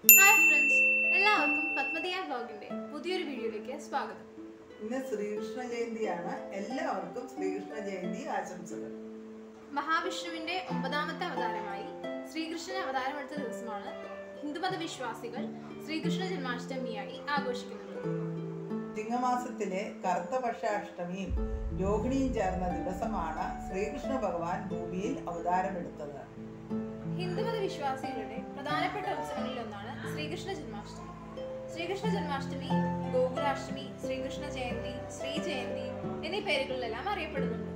hi friends എല്ലാവർക്കും പത്മതിയ വ്ലോഗിന്റെ പുതിയൊരു വീഡിയോയിലേക്ക് സ്വാഗതം ഇന്ന് ശ്രീകൃഷ്ണ ജയന്തിയാണ് എല്ലാവർക്കും ശ്രീകൃഷ്ണ ജയന്തി ആശംസകൾ മഹാവിഷ്ണുവിന്റെ ഒമ്പതാമത്തെ അവതാരമായി ശ്രീകൃഷ്ണൻ അവതാരമെടുത്ത ദിവസമാണ് ഹിന്ദുമത വിശ്വാസികൾ ശ്രീകൃഷ്ണ ജന്മാഷ്ടമിയായി ആഘോഷിക്കുന്നത് ചിങ്ങമാസത്തിലെ കറുത്തപക്ഷ അഷ്ടമിയും രോഹിണിയും ചേർന്ന ദിവസമാണ് ശ്രീകൃഷ്ണ ഭഗവാൻ ഭൂമിയിൽ അവതാരമെടുത്തത് ഹിന്ദുമത വിശ്വാസികളുടെ പ്രധാനപ്പെട്ട ഉത്സവങ്ങളിലൊന്നാണ് ശ്രീകൃഷ്ണ ജന്മാഷ്ടമി ശ്രീകൃഷ്ണ ജന്മാഷ്ടമി ഗോകുലാഷ്ടമി ശ്രീകൃഷ്ണ ജയന്തി ശ്രീ ജയന്തി എന്നീ പേരുകളിലെല്ലാം അറിയപ്പെടുന്നുണ്ട്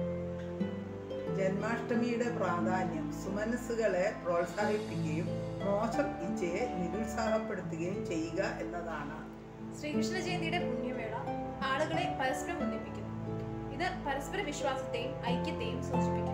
ജന്മാഷ്ടമിയുടെ പ്രാധാന്യം സുമനസ്സുകളെ പ്രോത്സാഹിപ്പിക്കുകയും മോശം ഇച്ഛയെ നിരുത്സാഹപ്പെടുത്തുകയും ചെയ്യുക എന്നതാണ് ശ്രീകൃഷ്ണ ജയന്തിയുടെ പുണ്യവേള ആളുകളെ പരസ്പരം ഒന്നിപ്പിക്കുന്നു ഇത് പരസ്പര വിശ്വാസത്തെയും ഐക്യത്തെയും സൂചിപ്പിക്കുന്നു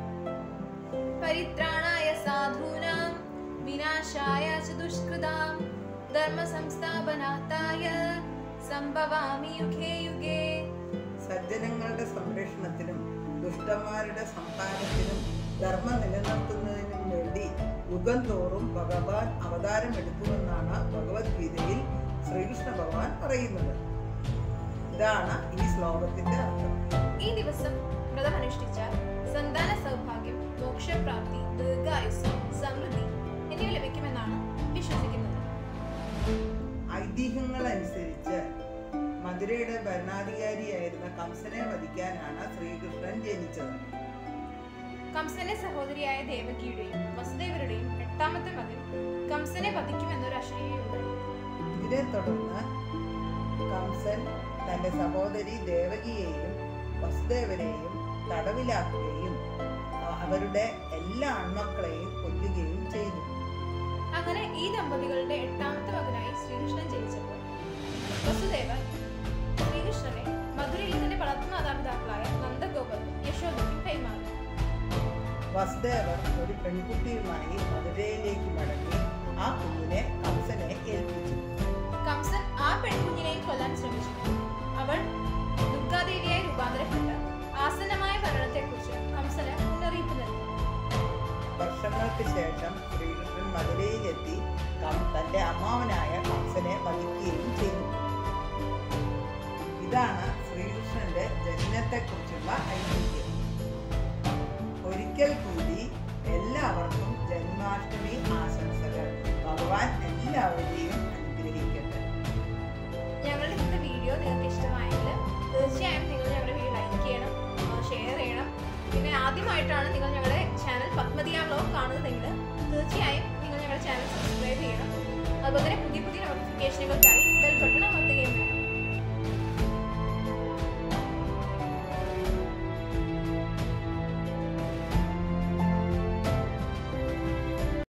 പരിത്രാണായ സാധൂനാം വിനാശായ ച ദുഷ്കൃതാം ധർമ്മ സംസ്ഥാപനാത്തായ സംഭവാമി യുഗേ യുഗേ സജ്ജനങ്ങളുടെ സംരക്ഷണത്തിനും ദുഷ്ടന്മാരുടെ സംഹാരത്തിനും ധർമ്മം നിലനിർത്തുന്നതിനും വേണ്ടി യുഗം തോറും ഭഗവാൻ അവതാരമെടുക്കുമെന്നാണ് ഭഗവത്ഗീതയിൽ ശ്രീകൃഷ്ണ ഭഗവാൻ പറയുന്നത് ഇതാണ് ഈ ശ്ലോകത്തിന്റെ അർത്ഥം ഈ ദിവസം വ്രതമനുഷ്ഠിച്ചാൽ സന്താന സൗഭാഗ്യം മോക്ഷപ്രാപ്തി ദീർഘായുസ് സമൃദ്ധി എന്നിവ ലഭിക്കുമെന്നാണ് വിശ്വസിക്കുന്നത് ഐതിഹ്യങ്ങൾ അനുസരിച്ച് മധുരയുടെ ഭരണാധികാരിയായിരുന്ന കംസനെ വധിക്കാനാണ് ശ്രീകൃഷ്ണൻ ജനിച്ചത് കംസന്റെ സഹോദരിയായ ദേവകിയുടെയും വസുദേവരുടെയും എട്ടാമത്തെ മകൻ കംസനെ വധിക്കുമെന്നൊരു അശരീരയുണ്ടായി ഇതിനെ തുടർന്ന് കംസൻ തന്റെ സഹോദരി ദേവകിയെയും വസുദേവരെയും തടവിലാക്കുകയും അ- അവരുടെ എല്ലാ ആൺമക്കളെയും കൊല്ലുകയും ചെയ്തു അങ്ങനെ ഈ ദമ്പതികളുടെ എട്ടാമത്തെ മകനായി ശ്രീകൃഷ്ണൻ ജനിച്ചപ്പോൾ വസുദേവൻ ശ്രീകൃഷ്ണനെ മധുരയിൽ തന്റെ വളർത്തു മാതാപിതാക്കളായ നന്ദഗോപർക്കും യശോദയ്ക്കും കൈമാറി വസുദേവർ ഒരു പെൺകുട്ടിയുമായി മധുരയിലേക്ക് മടങ്ങി ആ കുഞ്ഞിനെ കംസനെ ഏൽപ്പിച്ചു കംസൻ ആ പെൺകുഞ്ഞിനെയും കൊല്ലാൻ ശ്രമിച്ചു അവൾ ദുർഗാദേവിയായി രൂപാന്തരപ്പെട്ട് ആസന്നമായ മരണത്തെക്കുറിച്ച് കംസന് മുന്നറിയിപ്പ് നൽകി വർഷങ്ങൾക്ക് ശേഷം ശ്രീകൃഷ്ണൻ മധുരയിലെത്തി കം- തന്റെ അമ്മാവനായ കംസനെ വധിക്കുകയും ചെയ്തു ഇതാണ് ശ്രീകൃഷ്ണന്റെ ജനനത്തെക്കുറിച്ചുള്ള ഐതിഹ്യം ഒരിക്കൽ കൂടി എല്ലാവർക്കും ജന്മാഷ്ടമി ആശംസകൾ ഭഗവാൻ എല്ലാവരെയും അനുഗ്രഹിക്കട്ടെ ഞങ്ങളുടെ ഇന്നത്തെ വീഡിയോ നിങ്ങൾക്ക് ഇഷ്ടമായെങ്കിൽ തീർച്ചയായും നിങ്ങൾ ഞങ്ങളുടെ വീഡിയോ ലൈക്ക് ചെയ്യണം ഷെയർ ചെയ്യണം പിന്നെ ആദ്യമായിട്ടാണ് നിങ്ങൾ ഞങ്ങളുടെ ചാനൽ പത്മതിയ വ്ലോഗ് കാണുന്നതെങ്കിൽ തീർച്ചയായും നിങ്ങൾ ഞങ്ങളുടെ ചാനൽ സബ്സ്ക്രൈബ് ചെയ്യണം അതുപോലെ തന്നെ പുതിയ പുതിയ നോട്ടിഫിക്കേഷനുകൾക്കായി ബെൽ ബട്ടൺ